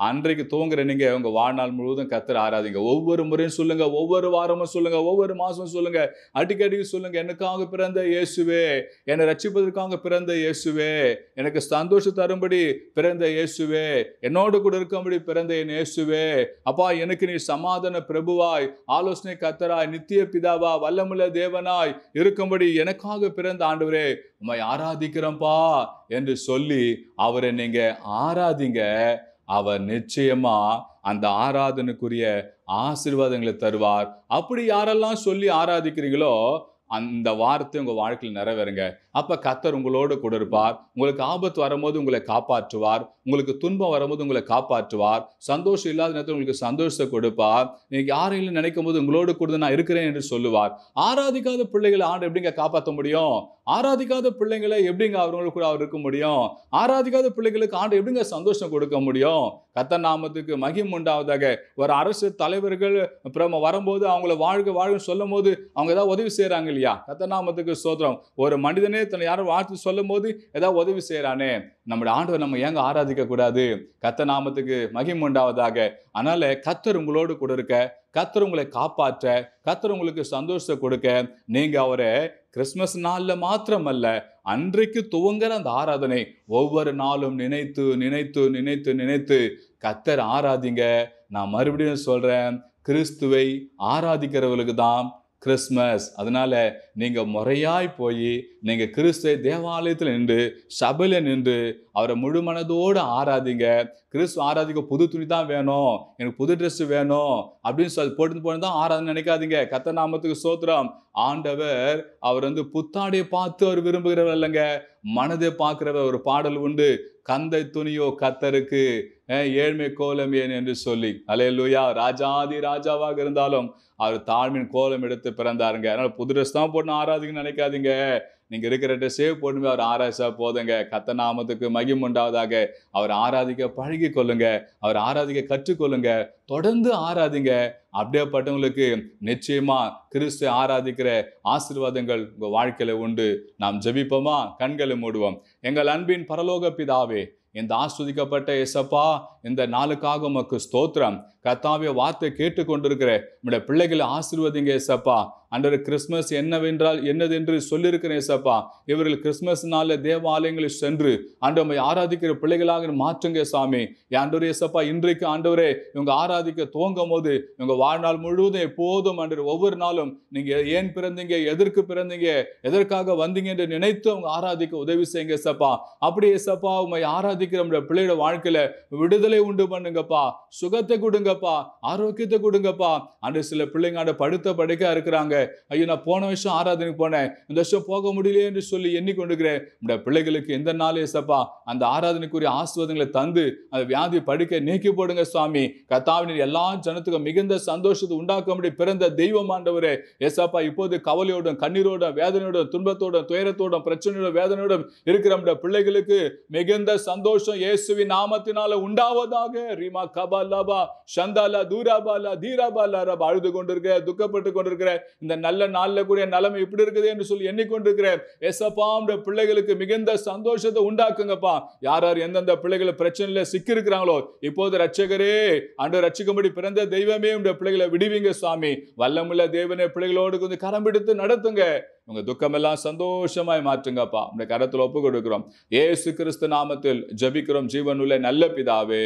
B: அன்றைக்கு துவங்குற நீங்க உங்க வாழ்நாள் முழுவதும் கத்தர் ஆராதிங்க ஒவ்வொரு முறையும் சொல்லுங்க ஒவ்வொரு வாரமும் சொல்லுங்க ஒவ்வொரு மாசமும் சொல்லுங்க அடிக்கடி சொல்லுங்க எனக்காக பிறந்த இயேசுவே என்னை ரட்சிப்பதற்காக பிறந்த இயேசுவே எனக்கு சந்தோஷம் தரும்படி பிறந்த இயேசுவே என்னோடு கூட இருக்கும்படி பிறந்த என் இயேசுவே அப்பா எனக்கு நீ சமாதான பிரபுவாய் ஆலோசனை கத்தராய் நித்திய பிதாவா வல்லமுள்ள தேவனாய் இருக்கும்படி எனக்காக பிறந்த ஆண்டவரே உம்மை ஆராதிக்கிறோம்ப்பா என்று சொல்லி அவரை நீங்க ஆராதிங்க அவர் நிச்சயமா அந்த ஆராதனைக்குரிய ஆசீர்வாதங்களை தருவார் அப்படி யாரெல்லாம் சொல்லி ஆராதிக்கிறீங்களோ அந்த வார்த்தை உங்க வாழ்க்கையில் நிறைவேறுங்க அப்ப கத்தர் உங்களோடு கூட இருப்பார் உங்களுக்கு ஆபத்து வரும்போது உங்களை காப்பாற்றுவார் உங்களுக்கு துன்பம் வரும்போது உங்களை காப்பாற்றுவார் சந்தோஷம் இல்லாத நேரத்தில் உங்களுக்கு சந்தோஷத்தை கொடுப்பார் நீங்க யாரையும் நினைக்கும் போது உங்களோடு கூட நான் இருக்கிறேன் என்று சொல்லுவார் ஆராதிக்காத பிள்ளைகளை ஆண்டு எப்படிங்க காப்பாற்ற முடியும் ஆராதிக்காத பிள்ளைங்களை எப்படிங்க அவங்களுக்கு கூட அவர் இருக்க முடியும் ஆராதிக்காத பிள்ளைகளுக்கு ஆண்டு எப்படிங்க சந்தோஷம் கொடுக்க முடியும் கத்த நாமத்துக்கு மகிம் உண்டாவதாக ஒரு அரசு தலைவர்கள் அப்புறம் வரும்போது அவங்கள வாழ்க வாழ்க சொல்லும் போது அவங்க ஏதாவது உதவி செய்றாங்க இல்லையா கத்த நாமத்துக்கு சோத்திரம் ஒரு மனிதனே தன்னை யாரும் வாழ்த்து சொல்லும் போது ஏதாவது உதவி செய்றானே நம்முடைய ஆண்டவர் நம்ம ஏங்க ஆராதிக்க கூடாது கத்த நாமத்துக்கு மகிம் உண்டாவதாக அதனால கத்தர் உங்களோடு கூட இருக்க கத்தர் உங்களை காப்பாற்ற கத்தர் உங்களுக்கு சந்தோஷத்தை கொடுக்க நீங்க அவரை கிறிஸ்மஸ் நாள்ல மாத்திரமல்ல அன்றைக்கு துவங்குற அந்த ஆராதனை ஒவ்வொரு நாளும் நினைத்து நினைத்து நினைத்து நினைத்து கத்தர் ஆராதிங்க நான் மறுபடியும் சொல்றேன் கிறிஸ்துவை ஆராதிக்கிறவர்களுக்கு தான் கிறிஸ்மஸ் அதனால நீங்க முறையாய் போய் நீங்க கிறிஸ்துவை தேவாலயத்தில் நின்று சபையில நின்று அவரை முழு மனதோடு ஆராதிங்க கிறிஸ்து ஆராதிக்க புது துணி தான் வேணும் எனக்கு புது Dress வேணும் அப்படின்னு சொல்லி போட்டு போட்டு தான் ஆராதனை நினைக்காதீங்க கத்த நாமத்துக்கு சோத்திரம் ஆண்டவர் அவர் வந்து புத்தாடையை பார்த்து அவர் விரும்புகிறவர் இல்லைங்க மனதை பார்க்கிறவர் ஒரு பாடல் உண்டு கந்தை துணியோ கத்தருக்கு அஹ், ஏழ்மை கோலம் ஏன் என்று சொல்லி அலையலுயா ராஜாதி ராஜாவாக இருந்தாலும் அவர் தாழ்மையின் கோலம் எடுத்து பிறந்தாருங்க அதனால புது ட்ரெஸ் தான் போட்டு ஆராதிக்கணும்னு நினைக்காதீங்க நீங்க இருக்கிற ட்ரெஸ்ஸே போட்டுமே அவர் ஆராய்ச்சா போதுங்க கத்த நாமத்துக்கு மகிம் உண்டாவதாக அவர் ஆராதிக்க பழகி கொள்ளுங்க அவர் ஆராதிக்க கற்றுக்கொள்ளுங்க தொடர்ந்து ஆராதிங்க அப்படியேப்பட்டவங்களுக்கு நிச்சயமா கிறிஸ்து ஆராதிக்கிற ஆசீர்வாதங்கள் உங்க வாழ்க்கையில உண்டு நாம் ஜெபிப்போமா கண்களை மூடுவோம் எங்கள் அன்பின் பரலோக பிதாவே இந்த ஆஸ்வதிக்கப்பட்ட எசப்பா இந்த நாளுக்காக உமக்கு ஸ்தோத்திரம் கத்தாவிய வார்த்தை கேட்டுக்கொண்டிருக்கிற நம்முடைய பிள்ளைகளை ஆசீர்வதிங்க ஏசப்பா அன்றொரு கிறிஸ்மஸ் என்னவென்றால் என்னதென்று சொல்லியிருக்கிறேன் ஏசப்பா இவர்கள் கிறிஸ்மஸ் நாளில் தேவாலயங்களில் சென்று ஆண்டவரை ஆராதிக்கிற பிள்ளைகளாக மாற்றுங்க சாமி ஆண்டவர் ஏசப்பா இன்றைக்கு ஆண்டவரே இவங்க ஆராதிக்க துவங்கும் போது இவங்க வாழ்நாள் முழுவதும் எப்போதும் ஆண்டவர் ஒவ்வொரு நாளும் நீங்க ஏன் பிறந்தீங்க எதற்கு பிறந்தீங்க எதற்காக வந்தீங்க என்று நினைத்து அவங்க ஆராதிக்க உதவி செய்யுங்க ஏசப்பா அப்படி ஏசப்பா உண்மை ஆராதிக்கிற நம்முடைய பிள்ளையோட வாழ்க்கையில விடுதலை உண்டு பண்ணுங்கப்பா சுகத்தை கொடுங்கப்பா ஆரோக்கியத்தை கொடுங்கப்பா அன்று சில பிள்ளைங்க ஆண்டு படுத்த படுக்க இருக்கிறாங்க ஐயோ நான் போன வருஷம் ஆராதனைக்கு போனேன் இந்த வருஷம் போக முடியலையே என்று சொல்லி எண்ணிக்கொண்டிருக்கிறேன் நம்முடைய பிள்ளைகளுக்கு எந்த நாள் ஏசப்பா அந்த ஆராதனைக்குரிய ஆசிர்வாதங்களை தந்து அந்த வியாதி படுக்க நீக்கி போடுங்க சுவாமி கத்தாவினர் எல்லா ஜனத்துக்கும் மிகுந்த சந்தோஷத்தை உண்டாக்கும்படி பிறந்த தெய்வம் ஆண்டவரே ஏசப்பா இப்போது கவலையோடும் கண்ணீரோடும் வேதனையோடும் துன்பத்தோடும் துயரத்தோடும் பிரச்சனையோடும் வேதனையோடும் இருக்கிற நம்முடைய பிள்ளைகளுக்கு மிகுந்த சந்தோஷம் இயேசுவின் நாமத்தினால உண்டாவதாக ரீமா கபாலாபா சந்தாலா தூராபாலா தீராபாலா ரபா அழுது கொண்டிருக்கிற துக்கப்பட்டு கொண்டிருக்கிற இந்த நல்ல நாள்ல கூட நிலைமை இப்படி இருக்குது என்று சொல்லி எண்ணிக்கொண்டிருக்கிறேன் ஏசப்பா நம்முடைய பிள்ளைகளுக்கு மிகுந்த சந்தோஷத்தை உண்டாக்குங்கப்பா யார் யார் எந்தெந்த பிள்ளைகளை பிரச்சனையில சிக்கி இருக்கிறாங்களோ இப்போது ரட்சகரே ஆண்டு ரட்சிக்கும்படி பிறந்த தெய்வமே உடைய பிள்ளைகளை விடுவீங்க சுவாமி வல்லமுள்ள தேவனே பிள்ளைகளோடு கொஞ்சம் கரம் பிடித்து நடத்துங்க உங்க துக்கமெல்லாம் சந்தோஷமாய் மாற்றுங்கப்பா உடைய கரத்தில் ஒப்பு கொடுக்கிறோம் ஏசு கிறிஸ்து நாமத்தில் ஜெபிக்கிறோம் ஜீவனுள்ள நல்ல பிதாவே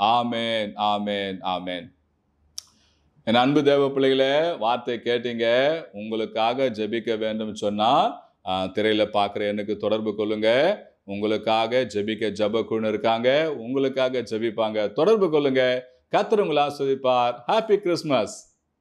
B: ஆமேன் ஆமேன் ஆமேன் என் அன்பு தேவ பிள்ளைகளே வார்த்தை கேட்டீங்க உங்களுக்காக ஜெபிக்க வேண்டும் சொன்னா ஆஹ், திரையில பார்க்குற எனக்கு தொடர்பு கொள்ளுங்க உங்களுக்காக ஜெபிக்க ஜெப குழு இருக்காங்க உங்களுக்காக ஜெபிப்பாங்க தொடர்பு கொள்ளுங்க கர்த்தர் உங்களை ஆஸ்வதிப்பார் ஹாப்பி கிறிஸ்மஸ்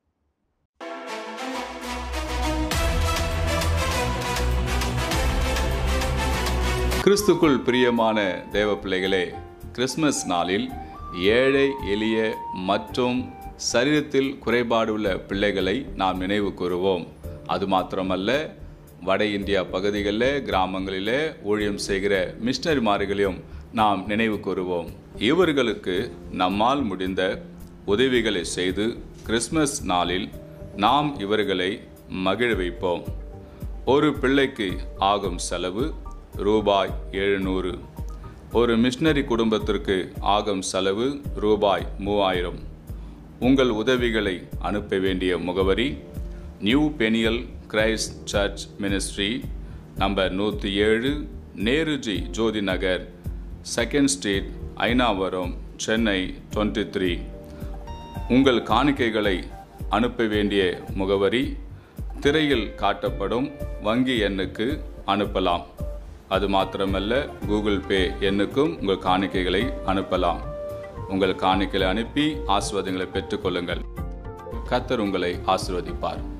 B: கிறிஸ்துக்குள் பிரியமான தேவ பிள்ளைகளே கிறிஸ்மஸ் நாளில் ஏழை எளிய மற்றும் சரீரத்தில் குறைபாடு உள்ள பிள்ளைகளை நாம் நினைவு கூறுவோம் அது மாத்திரமல்ல வட இந்தியா பகுதிகளில் கிராமங்களிலே ஊழியம் செய்கிற மிஷனரிமார்களையும் நாம் நினைவு கூறுவோம் இவர்களுக்கு நம்மால் முடிந்த உதவிகளை செய்து கிறிஸ்மஸ் நாளில் நாம் இவர்களை மகிழ வைப்போம் ஒரு பிள்ளைக்கு ஆகும் செலவு ரூபாய் எழுநூறு ஒரு மிஷனரி குடும்பத்திற்கு ஆகும் செலவு ரூபாய் மூவாயிரம் உங்கள் உதவிகளை அனுப்ப வேண்டிய முகவரி new Peniel Christ church ministry number நூற்றி ஏழு Nehruji Jyothi Nagar second street Ainavaram Chennai twenty three உங்கள் காணிக்கைகளை அனுப்ப வேண்டிய முகவரி திரையில் காட்டப்படும் வங்கி எண்ணுக்கு அனுப்பலாம் அது மாத்திரமல்ல கூகுள் பே எண்ணுக்கும் உங்கள் காணிக்கைகளை அனுப்பலாம் உங்கள் காணிக்கைகளை அனுப்பி ஆசிர்வாதங்களை பெற்றுக்கொள்ளுங்கள் கத்தர் உங்களை ஆசிர்வதிப்பார்